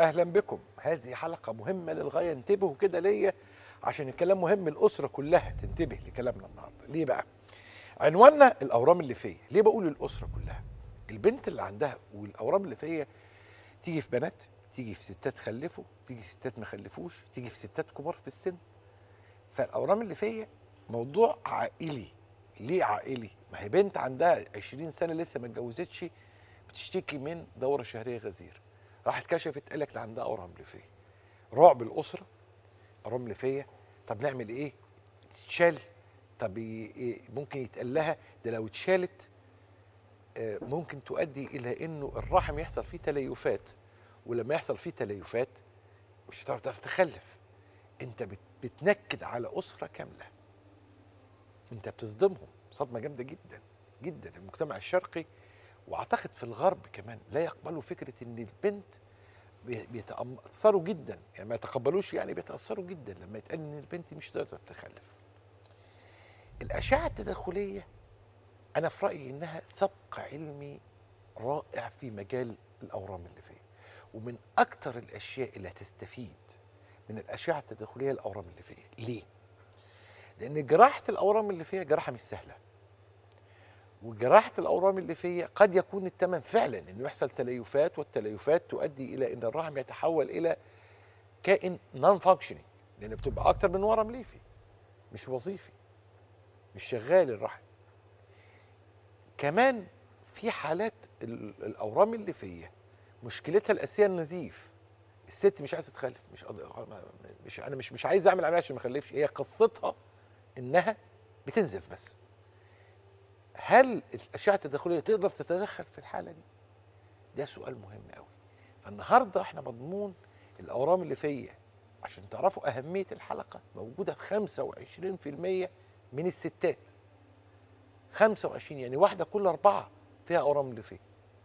اهلا بكم هذه حلقه مهمه للغايه انتبهوا كده ليا عشان الكلام مهم الاسره كلها تنتبه لكلامنا النهارده ليه بقى عنواننا الاورام اللي فيا ليه بقول الاسره كلها البنت اللي عندها والاورام اللي فيا تيجي في بنات تيجي في ستات خلفوا تيجي في ستات ما خلفوش تيجي في ستات كبار في السن فالاورام اللي فيا موضوع عائلي ليه عائلي ما هي بنت عندها 20 سنه لسه ما اتجوزتش بتشتكي من دوره شهريه غزير راحت كشفت قالك ده عندها اورام ليفيه رعب الاسره اورام ليفيه طب نعمل ايه تتشال طب ي- إيه ممكن يتقال لها ده لو اتشالت آه، ممكن تؤدي الى انه الرحم يحصل فيه تليفات ولما يحصل فيه تليفات مش هتقدر تخلف انت بت- بتنكد على اسره كامله انت بتصدمهم صدمه جامده جدا جدا المجتمع الشرقي واعتقد في الغرب كمان لا يقبلوا فكره ان البنت بي- بيتاثروا جدا يعني ما يتقبلوش يعني بيتاثروا جدا لما يتقال ان البنت مش هتقدر تخلف الاشعه التداخليه انا في رايي انها سبق علمي رائع في مجال الاورام اللي فيه ومن اكتر الاشياء اللي هتستفيد من الاشعه التداخليه الاورام اللي فيه ليه لان جراحه الاورام اللي فيها جراحه مش سهله وجراحه الاورام اللي فيها قد يكون الثمن فعلا انه يحصل تليفات والتليفات تؤدي الى ان الرحم يتحول الى كائن نون فانكشنينج لان بتبقى اكتر من ورم ليفي مش وظيفي مش شغال الرحم كمان في حالات ال- الاورام اللي فيا مشكلتها الاساسيه النزيف الست مش عايزه تخلف مش قضي... مش انا مش مش عايز اعمل عمليه عشان ما اخلفش هي قصتها انها بتنزف بس هل الاشعه التداخليه تقدر تتدخل في الحاله دي ده سؤال مهم قوي فالنهارده احنا مضمون الاورام اللي فيا عشان تعرفوا اهميه الحلقه موجوده في 25% من الستات 25 يعني واحده كل اربعه فيها اورام اللي فيا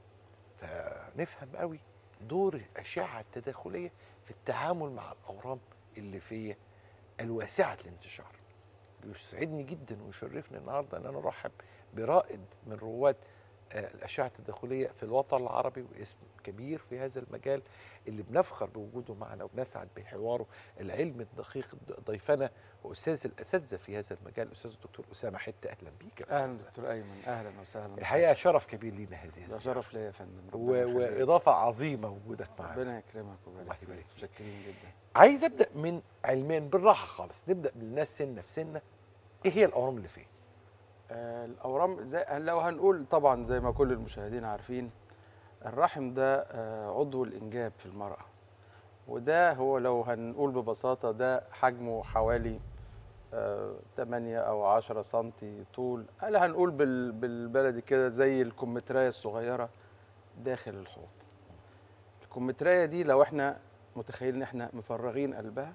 فنفهم قوي دور الاشعه التداخليه في التعامل مع الاورام اللي فيا الواسعه الانتشار يسعدني جدا ويشرفني النهارده ان انا ارحب برائد من رواد آه، الاشعه التداخليه في الوطن العربي واسم كبير في هذا المجال اللي بنفخر بوجوده معنا وبنسعد بحواره العلم الدقيق ضيفنا واستاذ الاساتذه في هذا المجال الاستاذ الدكتور اسامه حته اهلا بيك يا اهلا أستاذ. دكتور ايمن اهلا وسهلا الحقيقه شرف كبير لينا هذه ده الزيارة. شرف ليا يا فندم و... ربنا يخليك. واضافه عظيمه وجودك معنا ربنا يكرمك الله ويبارك يبارك فيك متشكرين جدا عايز ابدا من علميا بالراحه خالص نبدا بالناس سنه في سنه ايه هي الاورام اللي فيه آه الاورام زي لو هنقول طبعا زي ما كل المشاهدين عارفين الرحم ده آه عضو الانجاب في المراه وده هو لو هنقول ببساطه ده حجمه حوالي آه 8 او 10 سنتي طول هلا هنقول بال بالبلدي كده زي الكمثريه الصغيره داخل الحوض الكمثريه دي لو احنا متخيلين ان احنا مفرغين قلبها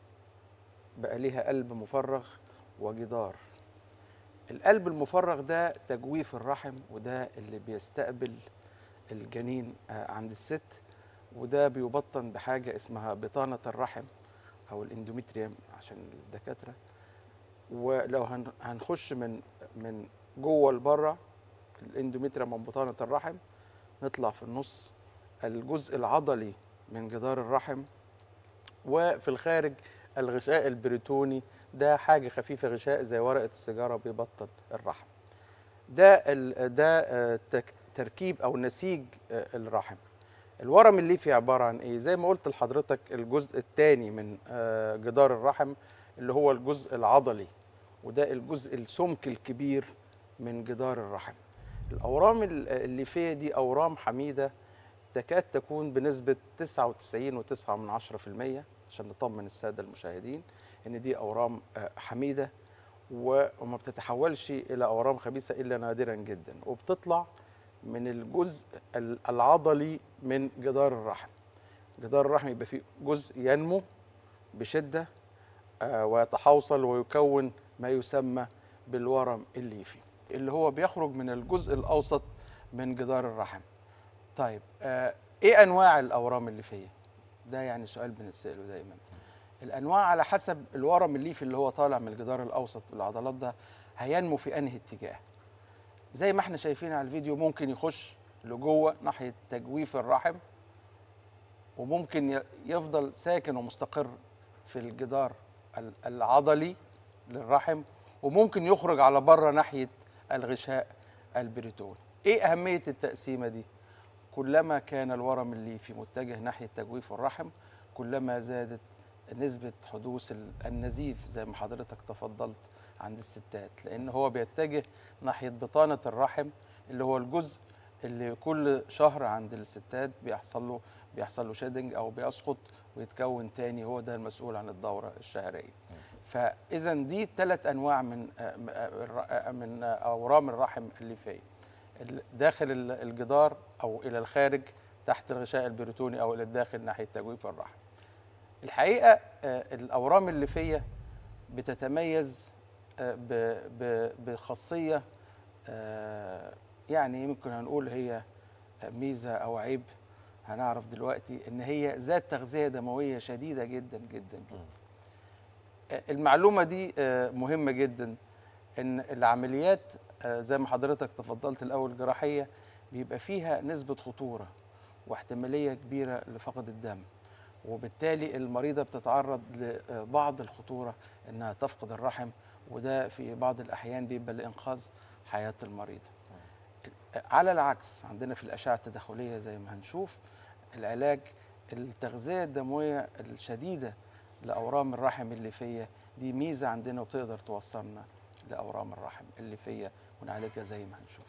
بقى ليها قلب مفرغ وجدار القلب المفرغ ده تجويف الرحم وده اللي بيستقبل الجنين آه، عند الست وده بيبطن بحاجة اسمها بطانة الرحم أو الاندوميتريوم عشان الدكاترة ولو هن- هنخش من من جوه لبره الاندوميتريوم من بطانة الرحم نطلع في النص الجزء العضلي من جدار الرحم وفي الخارج الغشاء البريتوني ده حاجه خفيفه غشاء زي ورقه السيجاره بيبطن الرحم ده ال- ده آه، تك- تركيب او نسيج آه، الرحم الورم الليفي عباره عن ايه زي ما قلت لحضرتك الجزء الثاني من آه، جدار الرحم اللي هو الجزء العضلي وده الجزء السمك الكبير من جدار الرحم الاورام ال- الليفيه دي اورام حميده تكاد تكون بنسبه 99.9 من 10% عشان نطمن الساده المشاهدين ان دي اورام آه، حميده و- وما بتتحولش الى اورام خبيثه الا نادرا جدا وبتطلع من الجزء ال- العضلي من جدار الرحم جدار الرحم يبقى فيه جزء ينمو بشده آه، ويتحوصل ويكون ما يسمى بالورم الليفي اللي هو بيخرج من الجزء الاوسط من جدار الرحم طيب آه، ايه انواع الاورام الليفيه ده يعني سؤال بنتساله دايما الانواع على حسب الورم الليفي اللي هو طالع من الجدار الاوسط بالعضلات ده هينمو في انهي اتجاه زي ما احنا شايفين على الفيديو ممكن يخش لجوه ناحيه تجويف الرحم وممكن ي- يفضل ساكن ومستقر في الجدار ال- العضلي للرحم وممكن يخرج على بره ناحيه الغشاء البريتوني ايه اهميه التقسيمه دي كلما كان الورم الليفي متجه ناحيه تجويف الرحم كلما زادت نسبه حدوث ال- النزيف زي ما حضرتك تفضلت عند الستات لان هو بيتجه ناحيه بطانه الرحم اللي هو الجزء اللي كل شهر عند الستات بيحصل له بيحصل له شيدنج او بيسقط ويتكون تاني هو ده المسؤول عن الدوره الشهريه فاذا دي ثلاث انواع من آه، م- آه، الر- آه، من آه، اورام الرحم الليفيه ال- داخل ال- الجدار او الى الخارج تحت الغشاء البريتوني او الى الداخل ناحيه تجويف الرحم الحقيقه آه، الاورام الليفيه بتتميز آه، ب- ب- بخاصيه آه، يعني يمكن هنقول هي ميزه او عيب هنعرف دلوقتي ان هي ذات تغذيه دمويه شديده جدا جدا جدا آه، المعلومه دي آه، مهمه جدا ان العمليات آه، زي ما حضرتك تفضلت الاول جراحيه بيبقى فيها نسبه خطوره واحتماليه كبيره لفقد الدم وبالتالي المريضه بتتعرض لبعض الخطوره انها تفقد الرحم وده في بعض الاحيان بيبقى لانقاذ حياه المريض على العكس عندنا في الاشعه التداخليه زي ما هنشوف العلاج التغذيه الدمويه الشديده لاورام الرحم الليفيه دي ميزه عندنا وبتقدر توصلنا لاورام الرحم الليفيه ونعالجها زي ما هنشوف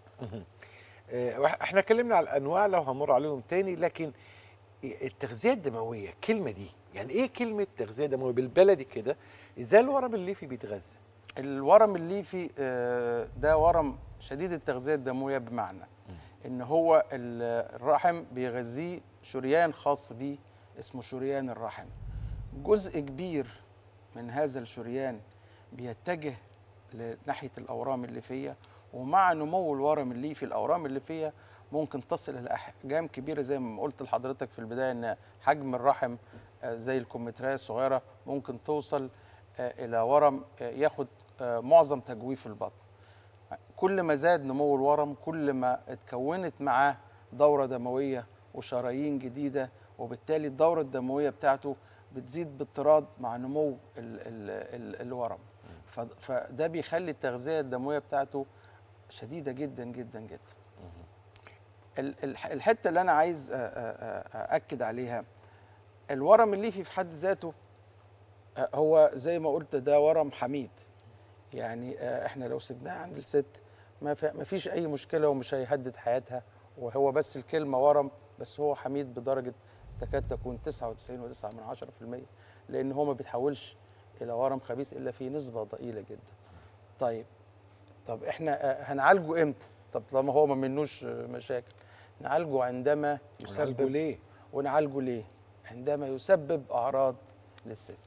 آه، وإح- احنا اتكلمنا على الانواع لو همر عليهم تاني لكن التغذيه الدمويه الكلمه دي يعني ايه كلمه تغذيه دمويه بالبلدي كده ازاي الورم الليفي بيتغذى الورم الليفي آه، ده ورم شديد التغذيه الدمويه بمعنى ان هو ال- الرحم بيغذيه شريان خاص بيه اسمه شريان الرحم جزء كبير من هذا الشريان بيتجه لناحيه الاورام الليفيه ومع نمو الورم الليفي الاورام الليفيه ممكن تصل الى احجام كبيره زي ما قلت لحضرتك في البدايه ان حجم الرحم آه، زي الكمثريه الصغيره ممكن توصل آه، الى ورم آه، ياخد آه، معظم تجويف البطن كل ما زاد نمو الورم كل ما اتكونت معاه دورة دموية وشرايين جديدة وبالتالي الدورة الدموية بتاعته بتزيد باضطراد مع نمو ال ال ال الورم ف- فده بيخلي التغذية الدموية بتاعته شديدة جدا جدا جدا ال- الح- الحتة اللي أنا عايز أ- أ- أ- أأكد عليها الورم الليفي في حد ذاته آه، هو زي ما قلت ده ورم حميد يعني آه، احنا لو سبناه عند الست ما في- ما فيش اي مشكله ومش هيهدد حياتها وهو بس الكلمه ورم بس هو حميد بدرجه تكاد تكون 99.9 من 10% لان هو ما بيتحولش الى ورم خبيث الا في نسبه ضئيله جدا. طيب طب احنا آه، هنعالجه امتى؟ طب طالما هو ما منوش آه، مشاكل نعالجه عندما يسبب يسبب ليه ونعالجه ليه؟ عندما يسبب اعراض للست.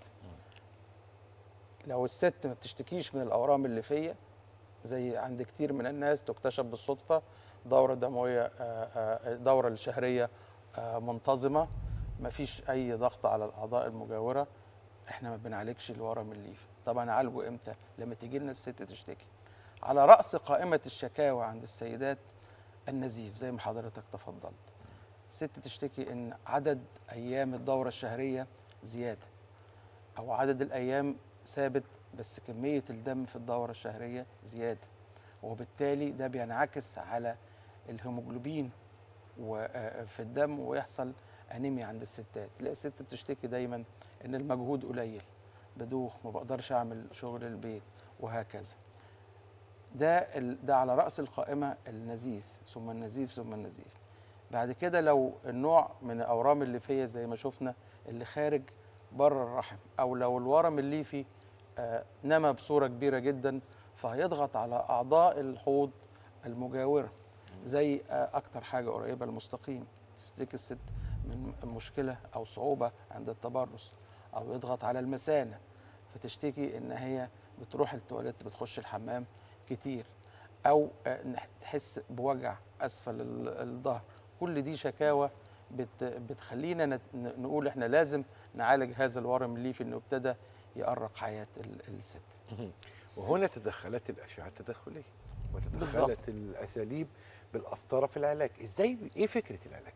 لو الست ما بتشتكيش من الاورام الليفيه زي عند كتير من الناس تكتشف بالصدفه دوره دمويه آه، آه، دوره الشهريه آه، منتظمه ما فيش اي ضغط على الاعضاء المجاوره احنا ما بنعالجش الورم الليفي طبعا اعالجه امتى لما تيجي لنا الست تشتكي على راس قائمه الشكاوى عند السيدات النزيف زي ما حضرتك تفضلت ست تشتكي ان عدد ايام الدوره الشهريه زياده او عدد الايام ثابت بس كميه الدم في الدوره الشهريه زياده وبالتالي ده بينعكس على الهيموجلوبين وفي الدم ويحصل انيميا عند الستات تلاقي الست بتشتكي دايما ان المجهود قليل بدوخ ما بقدرش اعمل شغل البيت وهكذا ده ال- ده على راس القائمه النزيف ثم النزيف ثم النزيف بعد كده لو النوع من الاورام الليفيه زي ما شفنا اللي خارج بره الرحم او لو الورم الليفي آه، نما بصوره كبيره جدا فهيضغط على اعضاء الحوض المجاوره زي آه، اكتر حاجه قريبه المستقيم تشتكي الست من مشكله او صعوبه عند التبرص او يضغط على المثانه فتشتكي ان هي بتروح التواليت بتخش الحمام كتير او آه، نح- تحس بوجع اسفل ال- الظهر كل دي شكاوى بت بتخلينا نت- ن- نقول احنا لازم نعالج هذا الورم الليفي انه ابتدى يقرق حياه ال- الست وهنا تدخلات الاشعه التداخليه بالظبط. وتدخلت الاساليب بالقسطره في العلاج ازاي ايه فكره العلاج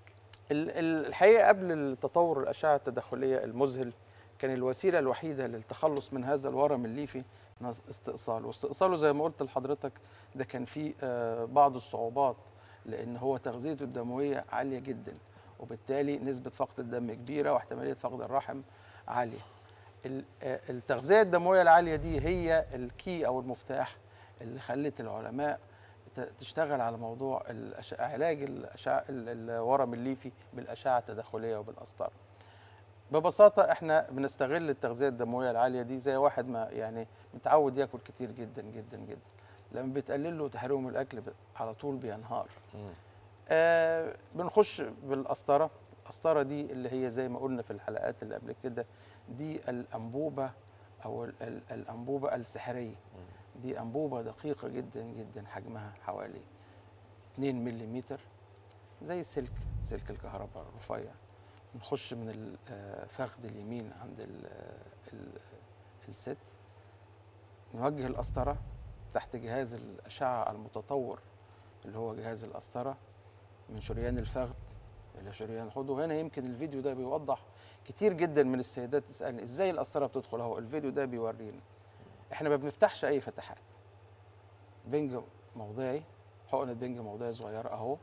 ال- ال- الحقيقه قبل التطور الاشعه التداخليه المذهل كان الوسيله الوحيده للتخلص من هذا الورم الليفي نص- استئصاله واستئصاله زي ما قلت لحضرتك ده كان فيه آه، بعض الصعوبات لان هو تغذيته الدمويه عاليه جدا وبالتالي نسبه فقد الدم كبيره واحتماليه فقد الرحم عاليه ال- آه، التغذيه الدمويه العاليه دي هي الكي او المفتاح اللي خلت العلماء ت- تشتغل على موضوع الأش- علاج الأشعة ال- الورم الليفي بالاشعه التداخليه وبالقسطره ببساطه احنا بنستغل التغذيه الدمويه العاليه دي زي واحد ما يعني متعود ياكل كتير جدا جدا جدا لما بتقلل له تحريم الاكل ب- على طول بينهار آه بنخش بالقسطره القسطره دي اللي هي زي ما قلنا في الحلقات اللي قبل كده دي الانبوبه او ال- ال- الانبوبه السحريه دي انبوبه دقيقه جدا جدا حجمها حوالي 2 ملم زي السلك سلك الكهرباء الرفيع نخش من الفخذ اليمين عند ال ال الست نوجه القسطره تحت جهاز الاشعه المتطور اللي هو جهاز القسطره من شريان الفخذ الى شريان الحوض وهنا يمكن الفيديو ده بيوضح كتير جدا من السيدات تسالني ازاي القسطره بتدخل اهو الفيديو ده بيورينا احنا ما بنفتحش اي فتحات بنج موضعي حقنه بنج موضعي صغيره اهو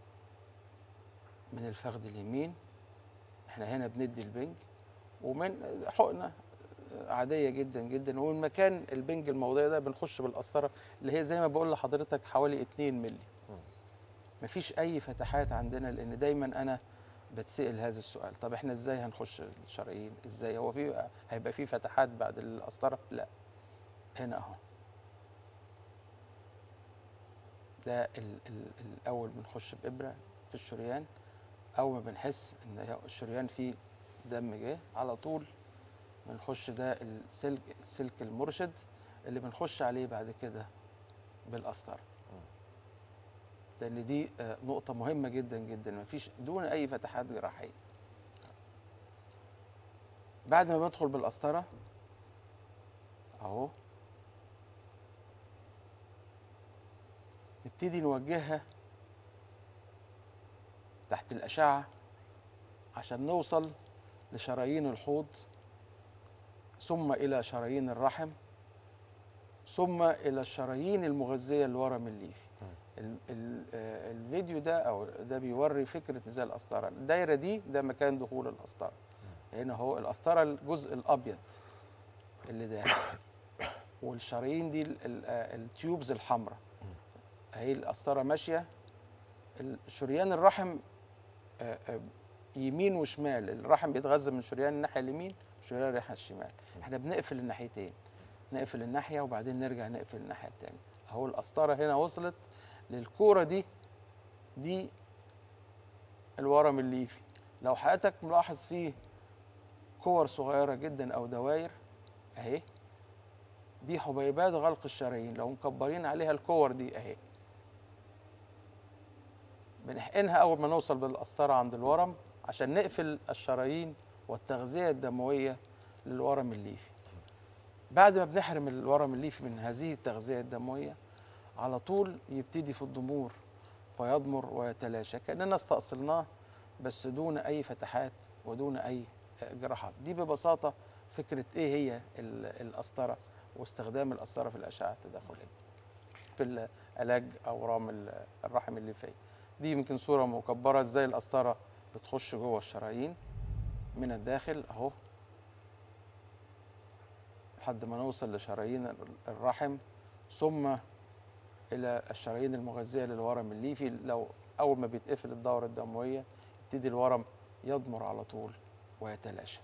من الفخذ اليمين احنا هنا بندي البنج ومن حقنه عاديه جدا جدا ومن مكان البنج الموضعي ده بنخش بالقسطره اللي هي زي ما بقول لحضرتك حوالي 2 مللي مفيش اي فتحات عندنا لان دايما انا بتسال هذا السؤال طب احنا ازاي هنخش الشرايين ازاي هو في هيبقى في فتحات بعد القسطره لا هنا اهو ده ال ال الاول بنخش بابره في الشريان اول ما بنحس ان الشريان فيه دم جه على طول بنخش ده السلك السلك المرشد اللي بنخش عليه بعد كده بالقسطره لان دي آه، نقطه مهمه جدا جدا مفيش دون اي فتحات جراحيه بعد ما بدخل بالقسطره اهو نبتدي نوجهها تحت الاشعه عشان نوصل لشرايين الحوض ثم الى شرايين الرحم ثم الى الشرايين المغذيه للورم الليفي ال ال آه، الفيديو ده او ده بيوري فكره ازاي القسطره الدايره دي ده مكان دخول القسطره هنا هو القسطره الجزء الابيض اللي داخل والشرايين دي ال- ال- آه، التيوبز الحمراء اهي القسطره ماشيه شريان الرحم آه، آه، يمين وشمال الرحم بيتغذى من شريان الناحيه اليمين وشريان الناحيه الشمال احنا بنقفل الناحيتين نقفل الناحيه وبعدين نرجع نقفل الناحيه الثانيه اهو القسطره هنا وصلت للكوره دي دي الورم الليفي لو حضرتك ملاحظ فيه كور صغيره جدا او دواير اهي دي حبيبات غلق الشرايين لو مكبرين عليها الكور دي اهي بنحقنها اول ما نوصل بالقسطره عند الورم عشان نقفل الشرايين والتغذيه الدمويه للورم الليفي بعد ما بنحرم الورم الليفي من هذه التغذيه الدمويه على طول يبتدي في الضمور فيضمر ويتلاشى كاننا استأصلناه بس دون اي فتحات ودون اي جراحات دي ببساطه فكره ايه هي ال- القسطره واستخدام القسطره في الاشعه التداخليه في علاج اورام ال- الرحم الليفيه دي يمكن صوره مكبره ازاي القسطره بتخش جوه الشرايين من الداخل اهو لحد ما نوصل لشرايين ال- الرحم ثم الى الشرايين المغذيه للورم الليفي لو اول ما بيتقفل الدوره الدمويه يبتدي الورم يضمر على طول ويتلاشى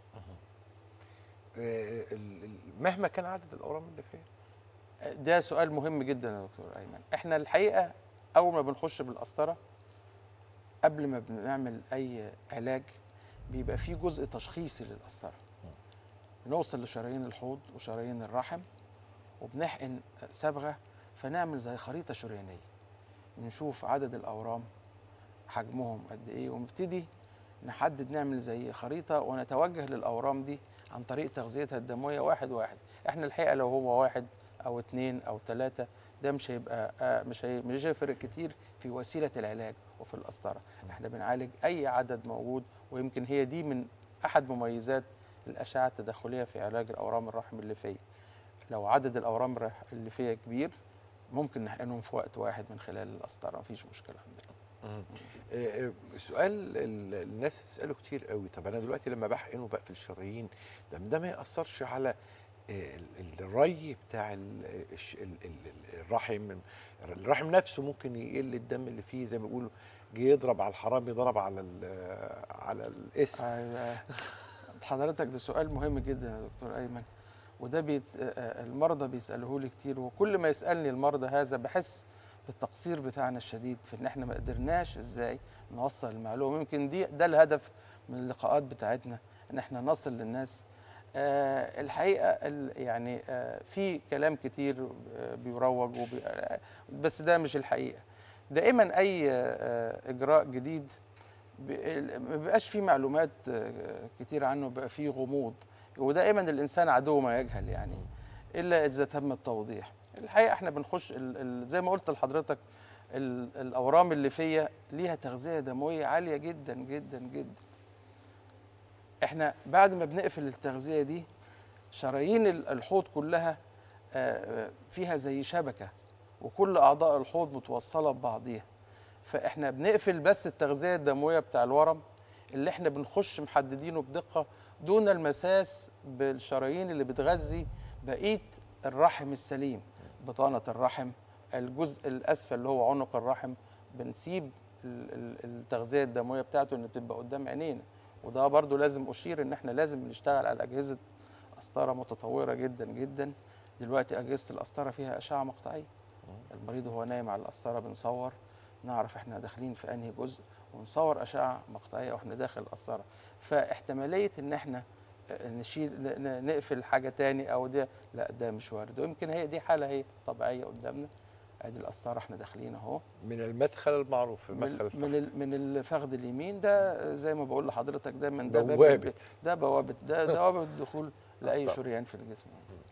آه، ال- ال- مهما كان عدد الاورام اللي فيها ده سؤال مهم جدا يا دكتور ايمن احنا الحقيقه اول ما بنخش بالقسطره قبل ما بنعمل اي علاج بيبقى فيه جزء تشخيصي للقسطره بنوصل لشرايين الحوض وشرايين الرحم وبنحقن صبغه فنعمل زي خريطه شريانيه بنشوف عدد الاورام حجمهم قد ايه ونبتدي نحدد نعمل زي خريطه ونتوجه للاورام دي عن طريق تغذيتها الدمويه واحد واحد احنا الحقيقه لو هو واحد او اتنين او تلاته ده مش هيبقى آه مش هي مش هيفرق كتير في وسيله العلاج وفي القسطره احنا بنعالج اي عدد موجود ويمكن هي دي من احد مميزات الاشعه التداخليه في علاج الاورام الرحم الليفيه لو عدد الاورام الرح- الليفيه كبير ممكن نحقنهم في وقت واحد من خلال القسطره مفيش مشكله عندنا آه، آه، سؤال ال- الناس تساله كتير قوي طب انا دلوقتي لما بحقنه بقى في الشرايين ده ده ما ياثرش على آه، ال- ال- الري بتاع ال- الش- ال- ال- الرحم الرحم نفسه ممكن يقل الدم اللي فيه زي ما بيقولوا جه يضرب على الحرام يضرب على ال- على الاسم أيوة. حضرتك ده سؤال مهم جدا يا دكتور ايمن وده بيت... آه، المرضى بيسالوه لي كتير وكل ما يسالني المرضى هذا بحس بالتقصير بتاعنا الشديد في ان احنا ما قدرناش ازاي نوصل المعلومه يمكن دي ده الهدف من اللقاءات بتاعتنا ان احنا نصل للناس آه الحقيقه ال- يعني آه في كلام كتير آه بيروج وبي... آه، بس ده مش الحقيقه دائما اي آه اجراء جديد ب- ما بيبقاش فيه معلومات آه، كتير عنه بقى فيه غموض ودائما الانسان عدو ما يجهل يعني الا اذا تم التوضيح الحقيقه احنا بنخش ال ال زي ما قلت لحضرتك ال الاورام الليفيه ليها تغذيه دمويه عاليه جدا جدا جدا احنا بعد ما بنقفل التغذيه دي شرايين ال- الحوض كلها آه، آه، فيها زي شبكه وكل اعضاء الحوض متوصله ببعضيها فاحنا بنقفل بس التغذيه الدمويه بتاع الورم اللي احنا بنخش محددينه بدقه دون المساس بالشرايين اللي بتغذي بقيه الرحم السليم بطانه الرحم الجزء الاسفل اللي هو عنق الرحم بنسيب ال- ال- التغذيه الدمويه بتاعته اللي بتبقى قدام عينينا وده برضو لازم اشير ان احنا لازم نشتغل على اجهزه قسطره متطوره جدا جدا دلوقتي اجهزه القسطره فيها اشعه مقطعيه المريض وهو نايم على القسطره بنصور نعرف احنا داخلين في انهي جزء ونصور اشعه مقطعيه واحنا داخل القسطره فاحتماليه ان احنا آه، نشيل ن- ن- نقفل حاجه تاني او ده لا ده مش وارد ويمكن هي دي حاله هي طبيعيه قدامنا ادي القسطره احنا داخلين اهو من المدخل المعروف من المدخل من, الفخذ. ال- من الفخذ اليمين ده زي ما بقول لحضرتك دايما ده باب بوابة. الب- ده بوابه ده ده بوابه الدخول لاي قسطرة. شريان في الجسم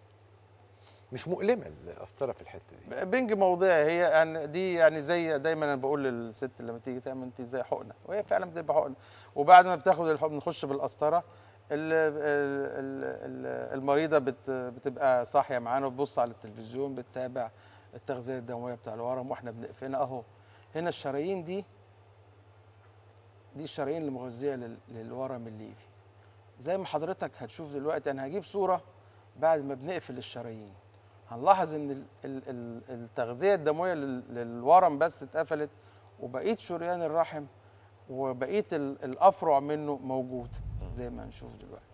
مش مؤلمه القسطره في الحته دي بنج موضعي هي يعني دي يعني زي دايما انا بقول للست لما تيجي تعمل انت زي حقنه وهي فعلا بتبقى حقنه وبعد ما بتاخد الحقن نخش بالقسطره ال- ال- ال- المريضه بت بتبقى صاحيه معانا وتبص على التلفزيون بتتابع التغذيه الدمويه بتاع الورم واحنا بنقفلها اهو هنا الشرايين دي دي الشرايين اللي مغذيه لل- للورم الليفي زي ما حضرتك هتشوف دلوقتي انا هجيب صوره بعد ما بنقفل الشرايين هنلاحظ ان ال- ال- ال- التغذيه الدمويه لل- للورم بس اتقفلت وبقيه شريان الرحم وبقيه ال- الافرع منه موجود زي ما هنشوف دلوقتي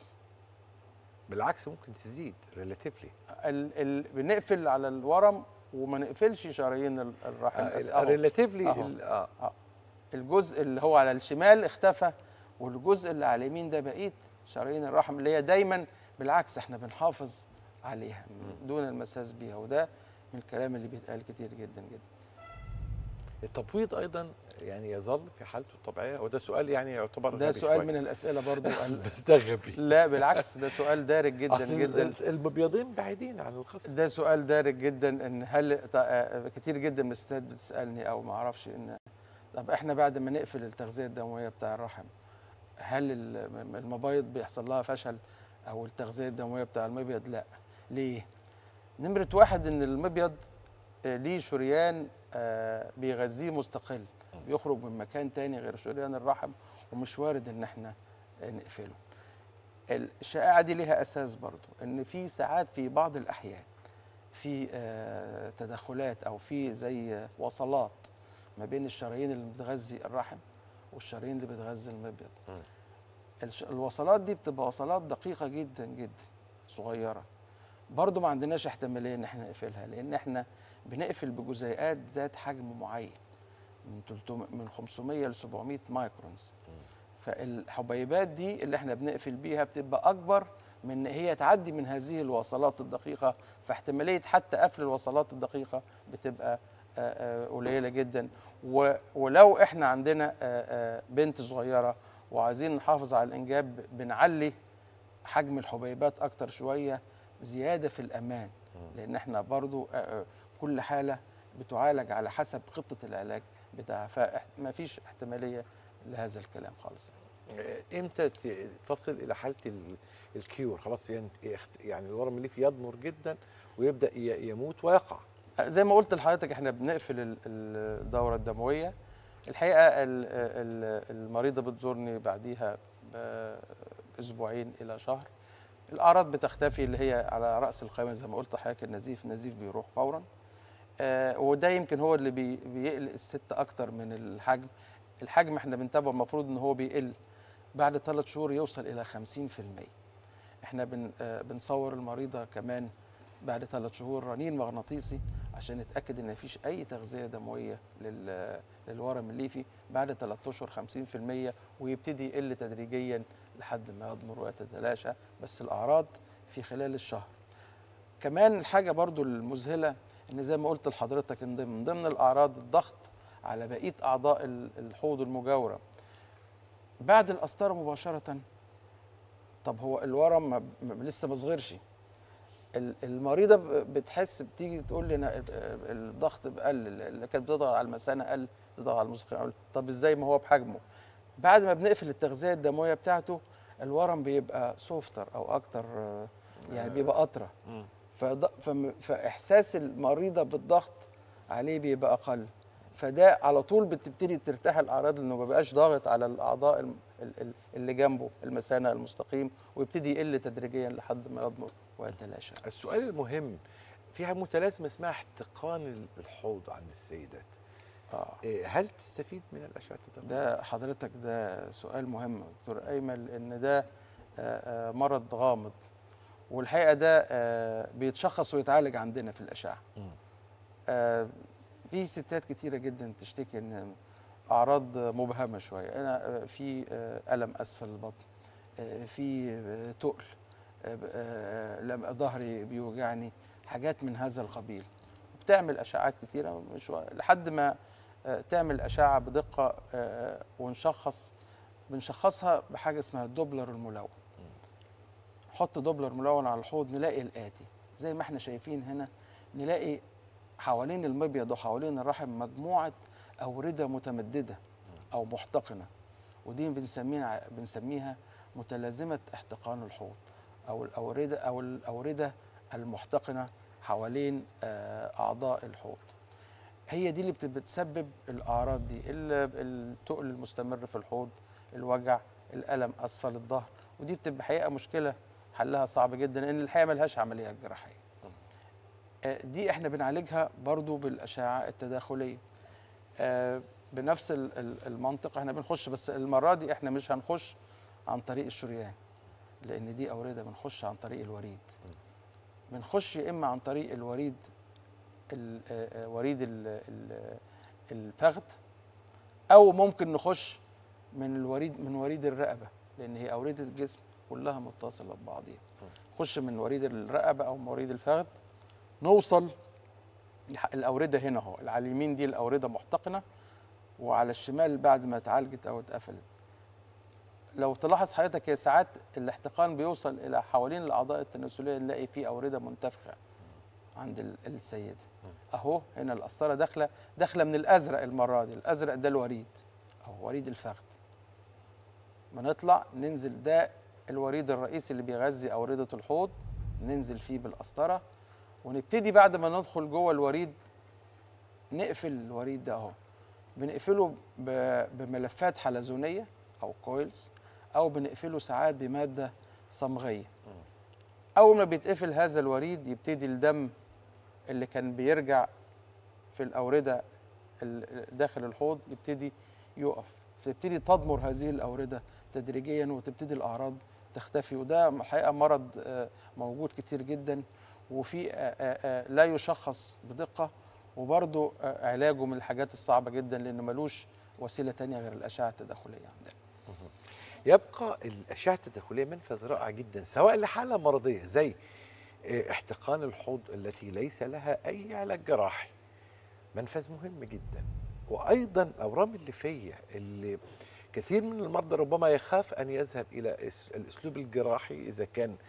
بالعكس ممكن تزيد ريلاتيفلي ال ال بنقفل على الورم وما نقفلش شرايين ال- الرحم بس أهو. ريلاتيفلي أهو. اه الجزء اللي هو على الشمال اختفى والجزء اللي على اليمين ده بقيه شرايين الرحم اللي هي دايما بالعكس احنا بنحافظ عليها دون المساس بيها وده من الكلام اللي بيتقال كتير جدا جدا التبويض ايضا يعني يظل في حالته الطبيعيه وده سؤال يعني يعتبر ده غبي سؤال شوية. من الاسئله برضو ال- بس ده غبي لا بالعكس ده سؤال دارج جدا أصل جدا ال- المبيضين بعيدين عن القصه ده سؤال دارج جدا ان هل ط- آه، كتير جدا من الستات بتسالني او ما اعرفش ان طب احنا بعد ما نقفل التغذيه الدمويه بتاع الرحم هل ال- المبايض بيحصل لها فشل او التغذيه الدمويه بتاع المبيض لا ليه نمره واحد ان المبيض آه، ليه شريان آه، بيغذيه مستقل بيخرج من مكان تاني غير شريان الرحم ومش وارد ان احنا آه، نقفله الشائعه دي ليها اساس برضو ان في ساعات في بعض الاحيان في آه، تدخلات او في زي آه، وصلات ما بين الشرايين اللي بتغذي الرحم والشرايين اللي بتغذي المبيض مم. الش- الوصلات دي بتبقى وصلات دقيقه جدا جدا صغيره برضو ما عندناش احتماليه ان احنا نقفلها لان احنا بنقفل بجزيئات ذات حجم معين من 300 من 500 ل 700 مايكرونز فالحبيبات دي اللي احنا بنقفل بيها بتبقى اكبر من ان هي تعدي من هذه الوصلات الدقيقه فاحتماليه حتى قفل الوصلات الدقيقه بتبقى آه، آه، قليله جدا و- ولو احنا عندنا آه، آه، بنت صغيره وعايزين نحافظ على الانجاب بنعلي حجم الحبيبات اكتر شويه زياده في الامان لان احنا برضو آه، آه، كل حاله بتعالج على حسب خطه العلاج بتاع فما فيش احتماليه لهذا الكلام خالص امتى ت- تصل الى حاله ال- الكيور خلاص ين- يخت- يعني الورم الليفي يضمر جدا ويبدا ي- يموت ويقع زي ما قلت لحضرتك احنا بنقفل ال- الدوره الدمويه الحقيقه ال- ال- المريضه بتزورني بعديها باسبوعين الى شهر الاعراض بتختفي اللي هي على راس القائمه زي ما قلت لحضرتك النزيف النزيف بيروح فورا آه، وده يمكن هو اللي بي- بيقلق الست اكتر من الحجم الحجم احنا بنتابعه المفروض ان هو بيقل بعد ثلاث شهور يوصل الى 50% احنا بن آه، بنصور المريضه كمان بعد ثلاث شهور رنين مغناطيسي عشان نتاكد ان مفيش اي تغذيه دمويه لل- للورم الليفي بعد ثلاث اشهر 50% ويبتدي يقل تدريجيا لحد ما يضمر ويتلاشى بس الاعراض في خلال الشهر كمان الحاجه برضو المذهله ان زي ما قلت لحضرتك ان من ضمن الاعراض الضغط على بقيه اعضاء ال- الحوض المجاوره بعد القسطره مباشره طب هو الورم ما- ما- لسه ما صغرش ال- المريضه ب- بتحس بتيجي تقول لي انا ال- الضغط قل اللي كانت بتضغط على المثانه قل بتضغط على المسخن قل طب ازاي ما هو بحجمه بعد ما بنقفل التغذيه الدمويه بتاعته الورم بيبقى سوفتر او اكتر آه، يعني بيبقى اطرى فض- فم- فاحساس المريضه بالضغط عليه بيبقى اقل فده على طول بتبتدي ترتاح الاعراض لانه ما بقاش ضاغط على الاعضاء الم- ال- ال- اللي جنبه المثانه المستقيم ويبتدي يقل تدريجيا لحد ما يضمر ويتلاشى السؤال المهم فيها متلازمه اسمها احتقان الحوض عند السيدات اه إيه، هل تستفيد من الاشعه الدمويه ده حضرتك ده سؤال مهم دكتور ايمن لان ده آه، آه، مرض غامض والحقيقه ده آه، بيتشخص ويتعالج عندنا في الاشعه مم. آه، في ستات كتيره جدا تشتكي ان اعراض مبهمه شويه انا آه، في آه، الم اسفل البطن آه، في آه، تقل آه، آه، لم- ظهري بيوجعني حاجات من هذا القبيل بتعمل اشعات كتيره مش و- لحد ما آه، تعمل اشعه بدقه آه، ونشخص بنشخصها بحاجه اسمها الدوبلر الملون حط دوبلر ملون على الحوض نلاقي الاتي زي ما احنا شايفين هنا نلاقي حوالين المبيض وحوالين الرحم مجموعه اورده متمدده او محتقنه ودي بنسميها بنسميها متلازمه احتقان الحوض او الاورده او الاورده المحتقنه حوالين آه، اعضاء الحوض هي دي اللي بت- بتسبب الاعراض دي ال- التقل المستمر في الحوض الوجع الالم اسفل الظهر ودي بتبقى حقيقه مشكله حلها صعب جدا لان الحقيقه ملهاش عمليات جراحيه آه، دي احنا بنعالجها برضو بالاشعه التداخليه آه، بنفس ال- ال- المنطق احنا بنخش بس المره دي احنا مش هنخش عن طريق الشريان لان دي اورده بنخش عن طريق الوريد بنخش يا اما عن طريق الوريد ال- آه، آه، وريد ال- ال- الفخذ او ممكن نخش من الوريد من وريد الرقبه لان هي اورده الجسم كلها متصله ببعضيها نخش من وريد الرقبه او من وريد الفخذ نوصل لح- الاورده هنا اهو على اليمين دي الاورده محتقنه وعلى الشمال بعد ما اتعالجت او اتقفلت لو تلاحظ حضرتك هي ساعات الاحتقان بيوصل الى حوالين الاعضاء التناسليه نلاقي فيه اورده منتفخه عند ال- السيده اهو هنا القسطره داخله داخله من الازرق المره دي الازرق ده الوريد او وريد الفخذ بنطلع ننزل ده الوريد الرئيسي اللي بيغذي اورده الحوض ننزل فيه بالقسطره ونبتدي بعد ما ندخل جوه الوريد نقفل الوريد ده اهو بنقفله ب- بملفات حلزونيه او كويلز او بنقفله ساعات بماده صمغيه اول ما بيتقفل هذا الوريد يبتدي الدم اللي كان بيرجع في الاورده ال- داخل الحوض يبتدي يقف فتبتدي تضمر هذه الاورده تدريجيا وتبتدي الاعراض تختفي وده الحقيقه مرض آه، موجود كتير جدا وفي آه، آه، آه، لا يشخص بدقه وبرضه آه، علاجه من الحاجات الصعبه جدا لانه ملوش وسيله تانية غير الاشعه التداخليه عندنا يبقى الاشعه التداخليه منفذ رائع جدا سواء لحاله مرضيه زي آه، احتقان الحوض التي ليس لها اي علاج جراحي منفذ مهم جدا وايضا الاورام الليفيه اللي كثير من المرضى ربما يخاف ان يذهب الى اس- الاسلوب الجراحي اذا كان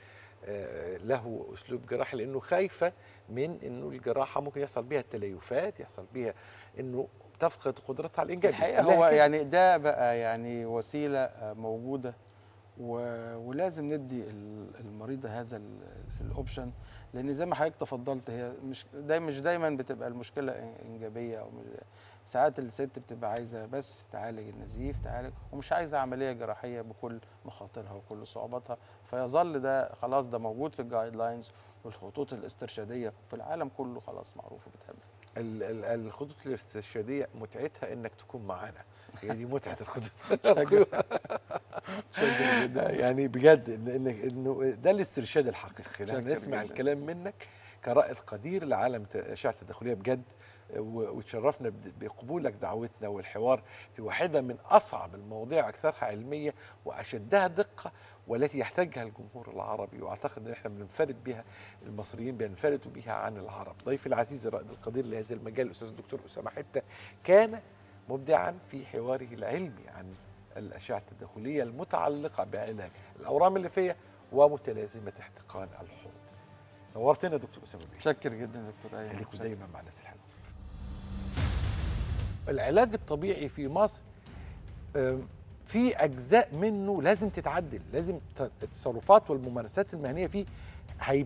آه، له اسلوب جراحي لانه خايفه من انه الجراحه ممكن يحصل بيها تليفات يحصل بيها انه تفقد قدرتها على الانجاب الحقيقه هو لكن يعني ده بقى يعني وسيله آه، موجوده و- ولازم ندي ال- المريض هذا ال- الاوبشن لان زي ما حضرتك تفضلت هي مش داي مش دايما بتبقى المشكله إن- انجابيه او مش- ساعات الست بتبقى عايزه بس تعالج النزيف تعالج ومش عايزه عمليه جراحيه بكل مخاطرها وكل صعوباتها فيظل ده خلاص ده موجود في الجايد لاينز والخطوط الاسترشاديه في العالم كله خلاص معروفه بتعمل ال- ال- الخطوط الاسترشاديه متعتها انك تكون معانا هي دي متعه الخطوط شكرا شكرا جدا يعني بجد إن إن- انه ده الاسترشاد الحقيقي شكر لما نسمع جداً. الكلام منك كرائد قدير لعالم الاشعه التداخليه بجد و- وتشرفنا ب- بقبولك دعوتنا والحوار في واحده من اصعب المواضيع اكثرها علميه واشدها دقه والتي يحتاجها الجمهور العربي واعتقد ان احنا بننفرد بها المصريين بينفردوا بها عن العرب ضيفي العزيز الرائد القدير لهذا المجال الاستاذ الدكتور اسامه حته كان مبدعا في حواره العلمي عن الاشعه التداخليه المتعلقه بعلاج الاورام الليفيه ومتلازمه احتقان الحوض نورتنا دكتور اسامه بيه شكر جدا يا دكتور ايمن خليكم شكر. دايما مع الناس الحلوه العلاج الطبيعي في مصر أم، في اجزاء منه لازم تتعدل لازم ت- التصرفات والممارسات المهنيه فيه هي